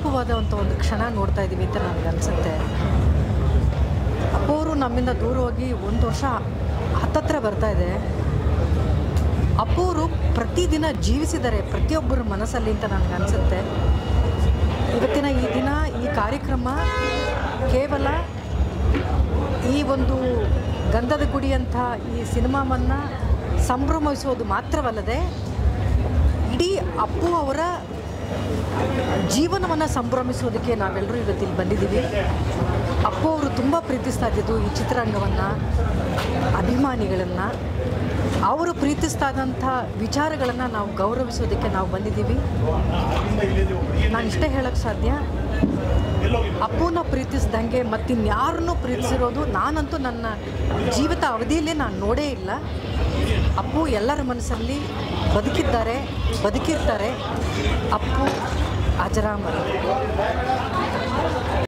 ಅಪರೂಪವಾದಂಥ ಒಂದು ಕ್ಷಣ ನೋಡ್ತಾ ಇದ್ದೀವಿ ಅಂತ ನನಗೆ ಅನಿಸುತ್ತೆ ಅಪ್ಪವರು ನಮ್ಮಿಂದ ದೂರ ಹೋಗಿ ಒಂದು ವರ್ಷ ಹತ್ತತ್ರ ಬರ್ತಾ ಇದೆ ಅಪ್ಪವರು ಪ್ರತಿದಿನ ಜೀವಿಸಿದ್ದಾರೆ ಪ್ರತಿಯೊಬ್ಬರ ಮನಸ್ಸಲ್ಲಿ ಅಂತ ನನಗೆ ಅನಿಸುತ್ತೆ ಇವತ್ತಿನ ಈ ದಿನ ಈ ಕಾರ್ಯಕ್ರಮ ಕೇವಲ ಈ ಒಂದು ಗಂಧದ ಗುಡಿ ಅಂತ ಈ ಸಿನಿಮಾವನ್ನು ಸಂಭ್ರಮಿಸೋದು ಮಾತ್ರವಲ್ಲದೆ ಇಡೀ ಅಪ್ಪು ಅವರ ಜೀವನವನ್ನು ಸಂಭ್ರಮಿಸೋದಕ್ಕೆ ನಾವೆಲ್ಲರೂ ಇವತ್ತಿಲ್ಲಿ ಬಂದಿದ್ದೀವಿ ಅಪ್ಪು ಅವರು ತುಂಬ ಪ್ರೀತಿಸ್ತಾ ಇದ್ದಿದ್ದು ಈ ಚಿತ್ರರಂಗವನ್ನು ಅಭಿಮಾನಿಗಳನ್ನು ಅವರು ಪ್ರೀತಿಸ್ತಾ ಇದ್ದಂಥ ವಿಚಾರಗಳನ್ನು ನಾವು ಗೌರವಿಸೋದಕ್ಕೆ ನಾವು ಬಂದಿದ್ದೀವಿ ನಾನು ಇಷ್ಟೇ ಹೇಳೋಕ್ಕೆ ಸಾಧ್ಯ ಅಪ್ಪುನ ಪ್ರೀತಿಸ್ದಂಗೆ ಮತ್ತಿನ್ಯಾರನ್ನೂ ಪ್ರೀತಿಸಿರೋದು ನಾನಂತೂ ನನ್ನ ಜೀವಿತ ಅವಧಿಯಲ್ಲೇ ನಾನು ನೋಡೇ ಇಲ್ಲ ಅಪ್ಪು ಎಲ್ಲರ ಮನಸ್ಸಲ್ಲಿ ಬದುಕಿದ್ದಾರೆ ಬದುಕಿರ್ತಾರೆ ಅಪ್ಪು ಅಜರಾಮರ